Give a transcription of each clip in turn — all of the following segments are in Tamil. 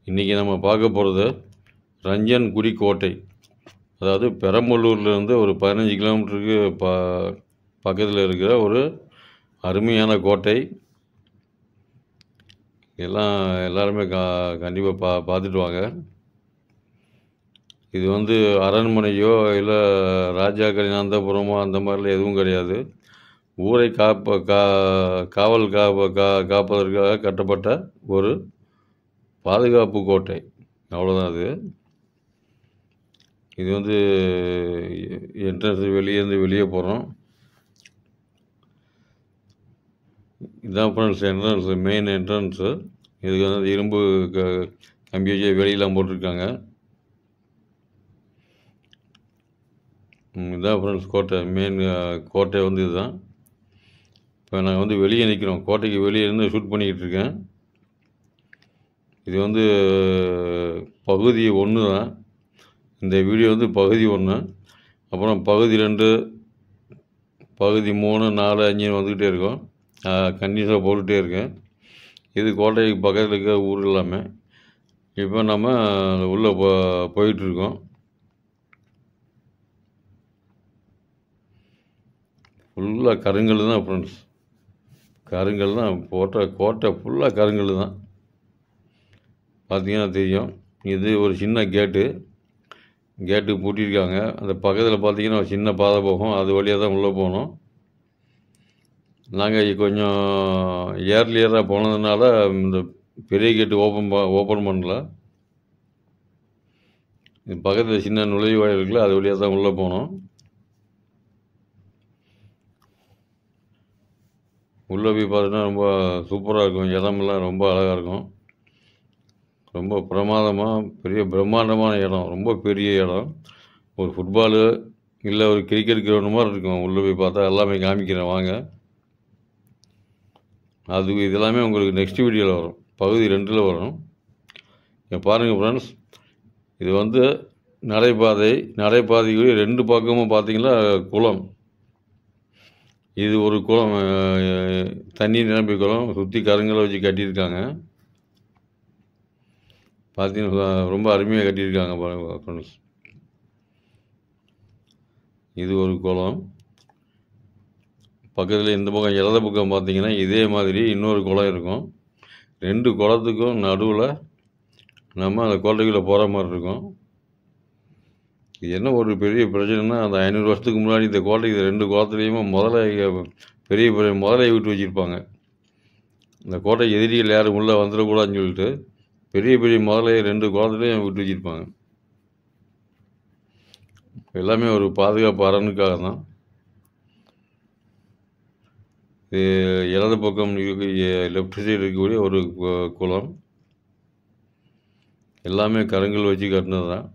இன்றைக்கி நம்ம பார்க்க போகிறது ரஞ்சன்குடி கோட்டை அதாவது பெரம்பலூர்லேருந்து ஒரு பதினஞ்சு கிலோமீட்டருக்கு ப பக்கத்தில் இருக்கிற ஒரு அருமையான கோட்டை எல்லாம் எல்லாருமே கா கண்டிப்பாக பா பார்த்துட்டு வாங்க இது வந்து அரண்மனையோ இல்லை ராஜாக்களின் அந்தப்புறமோ அந்த மாதிரிலாம் எதுவும் கிடையாது ஊரை காப்ப கா காவல் காப்ப கா காப்பதற்காக கட்டப்பட்ட ஒரு பாதுகாப்பு கோட்டை அவ்வளோதான் அது இது வந்து என்ட்ரன்ஸ் வெளியேருந்து வெளியே போகிறோம் இதுதான் ஃப்ரெண்ட்ஸ் என்ட்ரன்ஸ் மெயின் என்ட்ரன்ஸு இதுக்கு வந்து இரும்பு க கம்பி வச்சு வெளியெல்லாம் போட்டிருக்காங்க ம், இதுதான் ஃப்ரெண்ட்ஸ் கோட்டை மெயின் கோட்டை வந்து இதுதான் இப்போ நாங்கள் வந்து வெளியே நிற்கிறோம் கோட்டைக்கு வெளியே இருந்து ஷூட் பண்ணிக்கிட்டு இருக்கேன் இது வந்து பகுதி ஒன்று தான் இந்த வீடியோ வந்து பகுதி ஒன்று அப்புறம் பகுதி ரெண்டு பகுதி மூணு நாலு அஞ்சு வந்துக்கிட்டே இருக்கும் கண்டினியூஸாக போட்டுகிட்டே இருக்கேன் இது கோட்டைக்கு பக்கத்தில் இருக்க ஊர் எல்லாமே இப்போ நம்ம உள்ளே போ போயிட்டுருக்கோம் ஃபுல்லாக கருங்கல் தான் ஃப்ரெண்ட்ஸ் கருங்கல் தான் போட்ட கோட்டை ஃபுல்லாக கருங்கல் தான் பார்த்தீங்கன்னா தெரியும் இது ஒரு சின்ன கேட்டு கேட்டு பூட்டியிருக்காங்க அந்த பக்கத்தில் பார்த்தீங்கன்னா ஒரு சின்ன பாதை போகும் அது வழியாக தான் உள்ளே போகணும் நாங்கள் கொஞ்சம் ஏர்லியராக போனதுனால இந்த பெரிய கேட்டு ஓப்பன் ஓப்பன் பண்ணல இது பக்கத்தில் சின்ன நுழைவாயில் இருக்குல்ல அது வழியாக தான் உள்ளே போனோம் உள்ளே போய் பார்த்தீங்கன்னா ரொம்ப சூப்பராக இருக்கும் இடமெல்லாம் ரொம்ப அழகாக இருக்கும் ரொம்ப பிரமாதமாக பெரிய பிரம்மாண்டமான இடம் ரொம்ப பெரிய இடம் ஒரு ஃபுட்பாலு இல்லை ஒரு கிரிக்கெட் கிரவுண்டு மாதிரி இருக்கும் உள்ளே போய் பார்த்தா எல்லாமே காமிக்கிறேன் வாங்க அது இதெல்லாமே உங்களுக்கு நெக்ஸ்ட் வீடியோவில் வரும் பகுதி ரெண்டில் வரும் இங்கே பாருங்கள் ஃப்ரெண்ட்ஸ் இது வந்து நடைபாதை நடைபாதைக்கு ரெண்டு பக்கமும் பார்த்தீங்கன்னா குளம் இது ஒரு குளம் அஹ், தண்ணி நிரம்பி குளம் சுற்றி கருங்கலை வச்சு கட்டியிருக்காங்க பார்த்தீங்கன்னா ரொம்ப அருமையாக கட்டியிருக்காங்க பாருங்க ஃப்ரெண்ட்ஸ் இது ஒரு குளம் பக்கத்தில் இந்த பக்கம் இடது பக்கம் பார்த்தீங்கன்னா இதே மாதிரி இன்னொரு குளம் இருக்கும் ரெண்டு குளத்துக்கும் நடுவில் நம்ம அந்த கோட்டைக்குள்ளே போகிற மாதிரி இருக்கும் இது என்ன ஒரு பெரிய பிரச்சனைனா அந்த ஐநூறு வருஷத்துக்கு முன்னாடி இந்த கோட்டைக்கு ரெண்டு குளத்துலேயுமே முதல்ல பெரிய பெரிய முதலையை விட்டு வச்சுருப்பாங்க இந்த கோட்டை எதிரிகள் யாரும் உள்ளே வந்துடக்கூடாதுன்னு சொல்லிட்டு பெரிய பெரிய முதலையை ரெண்டு குளத்துலையும் விட்டு வச்சுருப்பாங்க எல்லாமே ஒரு பாதுகாப்பு அரணுக்காக தான் இது இடது பக்கம் லெஃப்ட் சைடு இருக்கக்கூடிய ஒரு கு- குளம் எல்லாமே கருங்கல் வச்சு கட்டினது தான்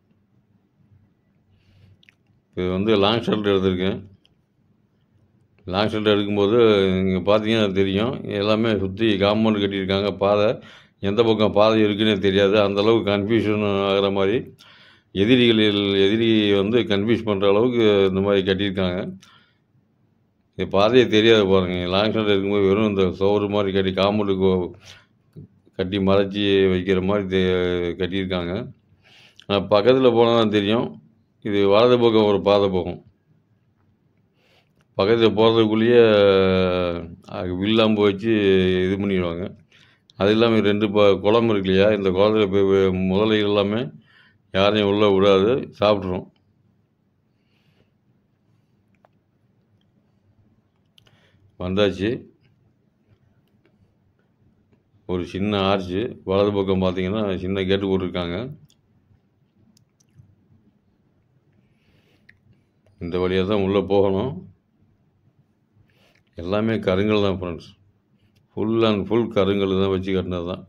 இது வந்து லாங் ஷாட் எடுத்திருக்கேன் லாங் ஷாட் எடுக்கும்போது இங்கே பார்த்தீங்கன்னா தெரியும் எல்லாமே சுற்றி காம்பவுண்ட் கட்டியிருக்காங்க பாதை எந்த பக்கம் பாதை இருக்குன்னே தெரியாது அந்த அளவுக்கு கன்ஃபியூஷன் ஆகிற மாதிரி எதிரிகளில் எதிரி வந்து கன்ஃபியூஸ் பண்ணுற அளவுக்கு இந்த மாதிரி கட்டியிருக்காங்க இது பாதையே தெரியாது பாருங்கள் லாங் ஷாட் எடுக்கும்போது வெறும் இந்த சோறு மாதிரி கட்டி காம்பவுண்டுக்கு கட்டி மறைச்சி வைக்கிற மாதிரி தெ- கட்டியிருக்காங்க ஆனால் பக்கத்தில் போனால் தான் தெரியும் இது வலது பக்கம் ஒரு பாதை போகும் பக்கத்தில் போகிறதுக்குள்ளேயே வில்லாம்பு வச்சு இது பண்ணிடுவாங்க அது இல்லாமல் ரெண்டு ப குளம் இருக்கு இல்லையா இந்த குளத்துல போய் போய் முதலைகள் எல்லாமே யாரையும் உள்ளே விடாது சாப்பிட்ரும் வந்தாச்சு ஒரு சின்ன ஆர்ச்சு வலது பக்கம் பார்த்தீங்கன்னா சின்ன கேட்டு போட்டிருக்காங்க இந்த வழியாக தான் உள்ளே போகணும் எல்லாமே கருங்கல் தான் ஃப்ரெண்ட்ஸ் ஃபுல் அண்ட் ஃபுல் கருங்கல் தான் வச்சு கட்டினது தான்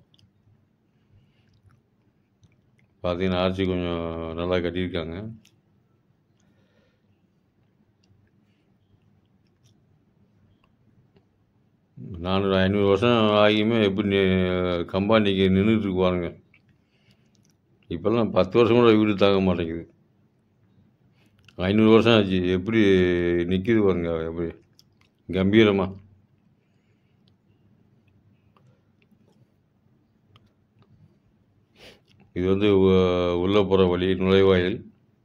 பார்த்தீங்கன்னா ஆர்ச்சி கொஞ்சம் நல்லா கட்டியிருக்காங்க நானூறு ஐநூறு வருஷம் ஆகியுமே எப்படி நி- கம்பானிக்கு நின்றுட்டு இருக்கு பாருங்க இப்போல்லாம் பத்து வருஷம் கூட வீடு தாங்க மாட்டேங்குது ஐநூறு வருஷம் ஆச்சு எப்படி நிற்கிது பாருங்க எப்படி கம்பீரமாக இது வந்து உ- உள்ள போகிற வழி நுழைவாயில்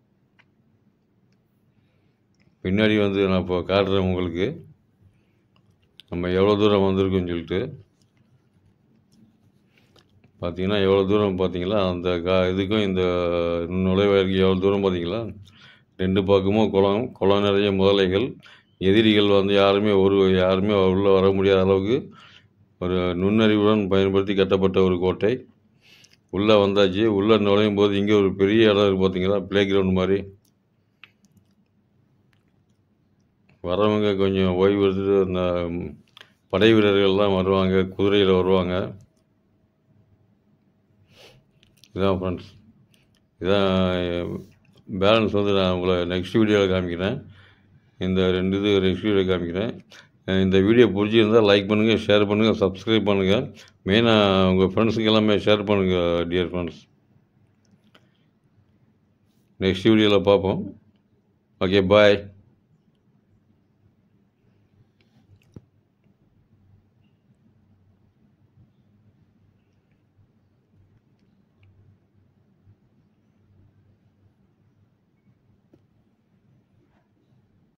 பின்னாடி வந்து நான் இப்போ காட்டுறேன் உங்களுக்கு நம்ம எவ்வளோ தூரம் வந்திருக்கோம்னு சொல்லிட்டு பார்த்தீங்கன்னா எவ்வளோ தூரம் பார்த்தீங்களா அந்த கா இதுக்கும் இந்த நுழைவாயிலுக்கு எவ்வளோ தூரம் பார்த்தீங்களா ரெண்டு பக்கமும் குளம் குளம் நிறைய முதலைகள் எதிரிகள் வந்து யாருமே ஒரு யாருமே உள்ளே வர முடியாத அளவுக்கு ஒரு நுண்ணறிவுடன் பயன்படுத்தி கட்டப்பட்ட ஒரு கோட்டை உள்ளே வந்தாச்சு உள்ளே நுழையும் போது இங்கே ஒரு பெரிய இடம் இருக்குது பார்த்தீங்களா ப்ளே கிரவுண்ட் மாதிரி வரவங்க கொஞ்சம் ஓய்வு எடுத்துட்டு அந்த ம், படை வீரர்கள்லாம் வருவாங்க குதிரையில் வருவாங்க இதான் ஃப்ரெண்ட்ஸ் இதான் பேலன்ஸ் வந்து நான் உங்களை நெக்ஸ்ட் வீடியோவில் காமிக்கிறேன் இந்த ரெண்டு இது நெக்ஸ்ட் வீடியோ காமிக்கிறேன் அஹ் இந்த வீடியோ பிடிச்சிருந்தால் லைக் பண்ணுங்கள் ஷேர் பண்ணுங்கள் சப்ஸ்கிரைப் பண்ணுங்கள் மெயினாக உங்கள் ஃப்ரெண்ட்ஸுக்கு எல்லாமே ஷேர் பண்ணுங்கள் டியர் ஃப்ரெண்ட்ஸ் நெக்ஸ்ட் வீடியோவில் பார்ப்போம் ஓகே பாய்